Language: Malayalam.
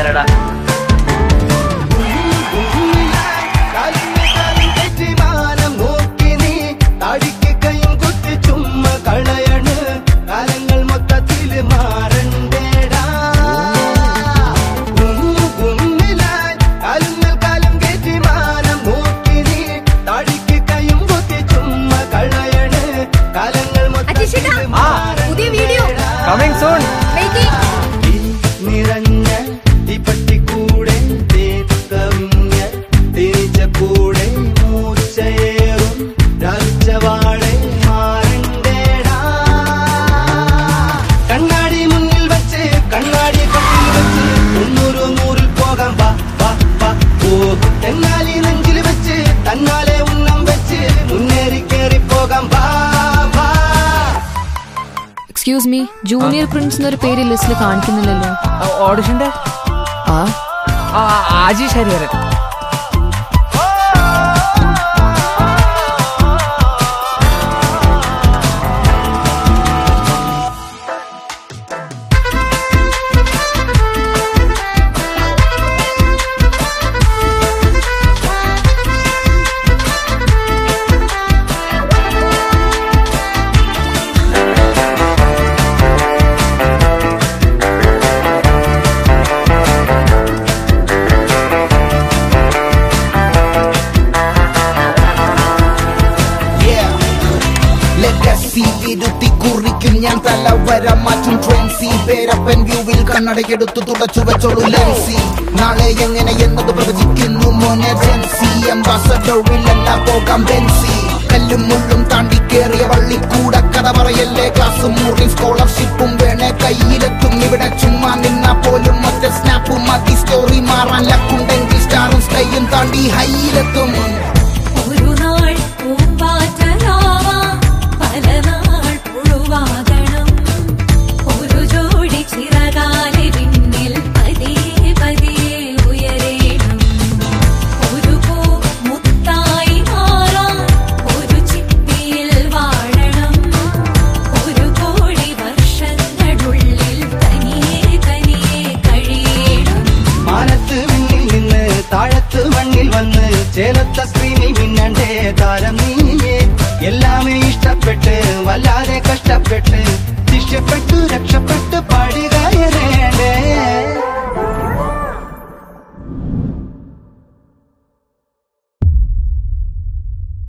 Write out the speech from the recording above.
ആരടാ മാനം നോക്കി നീ താടിക്ക് കൈയും കുത്തി ചുമ്മ കളയണ് കാലങ്ങൾ മൊത്തത്തില് മാറണ്ടേടാ ഉന്നിലായി കാലുങ്ങൾ കാലം കയറ്റി മാനം നോക്കി നീ താടിക്ക് കൈയും കുത്തി ചുമ്മ കളയണ് കാലങ്ങൾ അജീഷേട്ടാ, മൊത്തത്തില് പുതിയ വീഡിയോ. കമ്മിങ് സൂൺ വെയിറ്റിംഗ് ഈ നിറഞ്ഞ തീപ്പട്ടിക്കൂടെ തേക്കവിഞ്ഞ തേനിച്ച കൂടെ മൂച്ചയേറും രാജവാടെ മാറണ്ടേടാ കണ്ണാടി മുന്നിൽ വെച്ച് കണ്ണാടി കട്ടിൽ വെച്ച് മുന്നൂറ് നൂറിൽ പോകാം വാ വാ വാ ഓ തെന്നാലി നെഞ്ചിൽ വെച്ച് തന്നാലെ ഉന്നം വെച്ച് മുന്നേറി കേറി പോകാം വാ വാ എക്സ്ക്യൂസ് മീ ജൂനിയർ പ്രിൻസ് എന്നൊരു പേര് ലിസ്റ്റിൽ കാണിക്കുന്നില്ലല്ലോ ഓഡിഷന്റെ ആ ആജീഷ് ഹരിഹരൻ ലെഗസി വിരുത്തി കുറിക്കും ഞാൻ തലവര മാറ്റും ട്രെൻസി പേരപ്പൻ വ്യൂവിൽ കണ്ണടയെടുത്തു തുടച്ചു വെച്ചോളൂ ലെൻസി നാളെ എങ്ങനെ എന്നത് പ്രവചിക്കുന്നു മോനെ ജെൻസി അംബാസഡറിലല്ല പോകാം ബെൻസി കല്ലും മുള്ളും താണ്ടി കേറിയ വള്ളിക്കൂട കഥ പറയല്ലേ ക്ലാസ്സും മുറി സ്കോളർഷിപ്പും വേണേ കയ്യിലെത്തും ഇവിടെ ചുമ്മാ നിന്നാ പോലും ഒറ്റ സ്നാപ്പും മതി സ്റ്റോറി മാറാൻ ലക്കുണ്ടെങ്കിൽ സ്റ്റാറും സ്റ്റൈയും താണ്ടി ഹൈയിലെത്തും ഒരു നാൾ പൂമ്പാറ്റനാവാം പല നാൾ പുഴുവാകണം ഒരു ജോഡി ചിറകാലെ പിന്നിൽ പതിയെ പതിയെ ഉയരേണം ഒരു പൂ മുത്തായി മാറാൻ ഒരു ചിപ്പിയിൽ വാഴണം ഒരു കോടി വർഷങ്ങളുള്ളിൽ തനിയെ തനിയെ കഴിയണം മാനത്ത് വിണ്ണിൽ നിന്ന് താഴത്ത് മണ്ണിൽ വന്ന് ചേലത്ത സ്ക്രീനിൽ മിന്നണ്ടേ താരം നീയേ എല്ലാമേ ഇഷ്ടപ്പെട്ട് വല്ലാതെ കഷ്ടപ്പെട്ട്